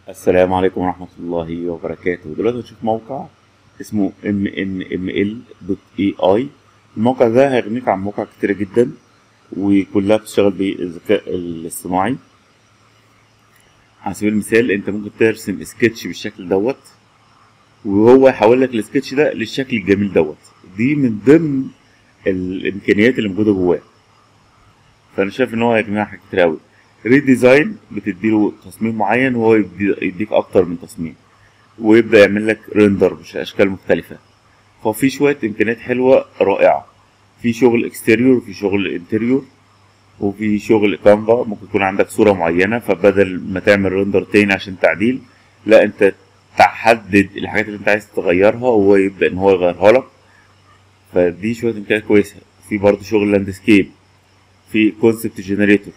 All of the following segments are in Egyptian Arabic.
السلام عليكم ورحمة الله وبركاته دلوقتي هنشوف موقع اسمه mnml.ai الموقع ده هيغنيك عن مواقع كتيرة جدا وكلها بتشتغل بالذكاء الاصطناعي على سبيل المثال انت ممكن ترسم سكتش بالشكل دوت وهو يحول لك السكتش ده للشكل الجميل دوت دي من ضمن الامكانيات اللي موجوده جواه فانا شايف ان هو هيجمع حاجات كتير قوي ريديزاين بتديله تصميم معين وهو يديك اكتر من تصميم ويبدا يعمل لك ريندر باشكال مختلفه ففي شويه امكانيات حلوه رائعه في شغل اكستيريور وفي شغل انتريور وفي شغل كانفا ممكن يكون عندك صوره معينه فبدل ما تعمل ريندر تاني عشان تعديل لا انت تحدد الحاجات اللي انت عايز تغيرها وهو يبدا ان هو يغيرها لك فدي شويه امكانيات كويسه في برضه شغل لاندسكيب في كونسبت جنريتور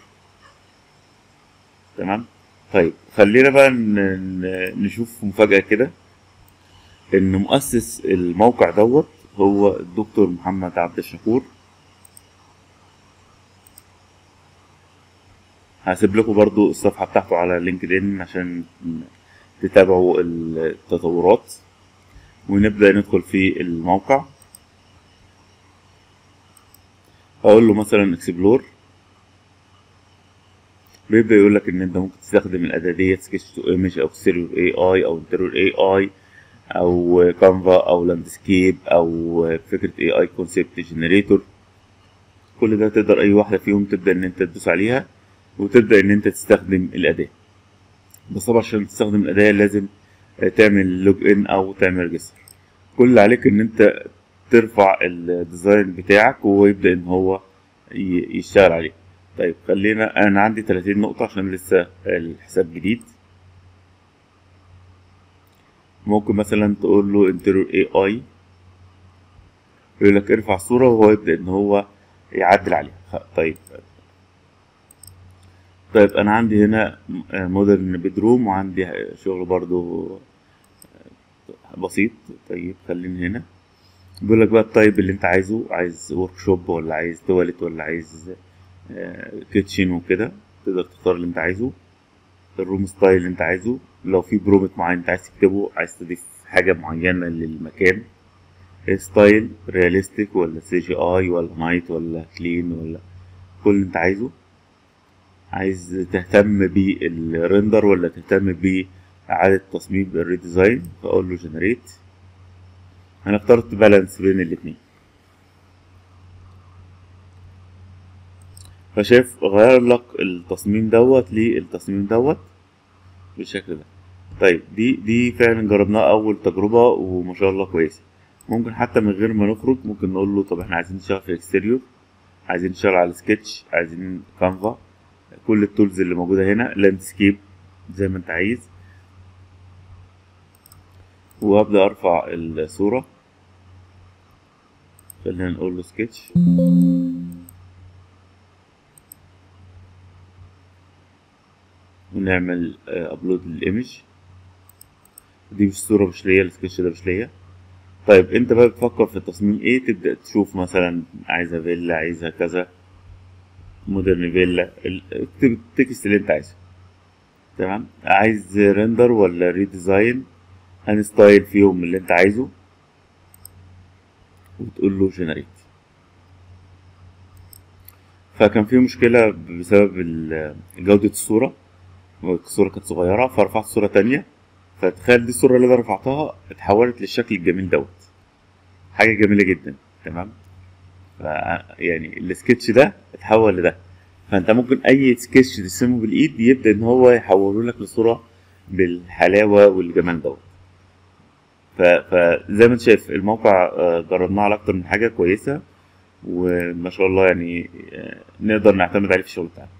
تمام طيب خلينا بقى نشوف مفاجأة كده ان مؤسس الموقع دوت هو الدكتور محمد عبد الشكور هسيب لكم برضو الصفحة بتاعته على لينكد ان عشان تتابعوا التطورات ونبدأ ندخل في الموقع اقول له مثلا اكسبلور بيبدا يقول لك ان انت ممكن تستخدم الاداه ديت سكتش تو ايمج او ستيريو اي اي او انتريور اي اي او كانفا او لاندسكيب او فكره اي اي كونسبت جنريتور كل ده تقدر اي واحده فيهم تبدا ان انت تدوس عليها وتبدا ان انت تستخدم الاداه بس طبعا عشان تستخدم الاداه لازم تعمل لوج ان او تعمل ريجستر كل اللي عليك ان انت ترفع الديزاين بتاعك وهو يبدا ان هو يشتغل عليه طيب خلينا انا عندي 30 نقطة عشان لسه الحساب جديد ممكن مثلا تقول له انتريور اي اي يقول لك ارفع صورة وهو يبدأ ان هو يعدل عليها طيب طيب انا عندي هنا مودرن بيدروم وعندي شغل برضو بسيط طيب خليني هنا بيقول لك بقى التايب اللي انت عايزه عايز ورك شوب ولا عايز تواليت ولا عايز كيتشن وكده تقدر تختار اللي انت عايزه الروم ستايل اللي انت عايزه لو في برومت معين انت عايز تكتبه عايز تضيف حاجة معينة للمكان ستايل رياليستيك ولا سي جي اي ولا نايت ولا كلين ولا كل اللي انت عايزه عايز تهتم بالريندر ولا تهتم بإعادة تصميم الريديزاين فأقول له جنريت أنا اخترت بالانس بين الاتنين فشايف غير لك التصميم دوت للتصميم دوت بالشكل ده طيب دي دي فعلا جربناها اول تجربة وما شاء الله كويسة ممكن حتى من غير ما نخرج ممكن نقول له طب احنا عايزين نشتغل في الاكستيريور عايزين نشتغل على السكتش عايزين كانفا كل التولز اللي موجودة هنا لاندسكيب زي ما انت عايز وابدا ارفع الصورة خلينا نقول له سكتش ونعمل ابلود للايمج دي مش صوره مش ليا السكتش ده مش ليا طيب انت بقى بتفكر في التصميم ايه تبدا تشوف مثلا عايزه فيلا عايزها كذا مودرن فيلا اكتب التكست اللي انت عايزه تمام عايز ريندر ولا ريديزاين هنستايل فيهم اللي انت عايزه وتقول له جنريت فكان في مشكلة بسبب جودة الصورة الصورة كانت صغيرة فرفعت صورة تانية فتخيل دي الصورة اللي أنا رفعتها اتحولت للشكل الجميل دوت حاجة جميلة جدا تمام ف يعني السكتش ده اتحول لده فانت ممكن اي سكتش ترسمه بالايد يبدا ان هو يحوله لك لصورة بالحلاوة والجمال دوت فزي ما انت شايف الموقع جربناه على اكتر من حاجة كويسة وما شاء الله يعني نقدر نعتمد عليه في الشغل بتاعنا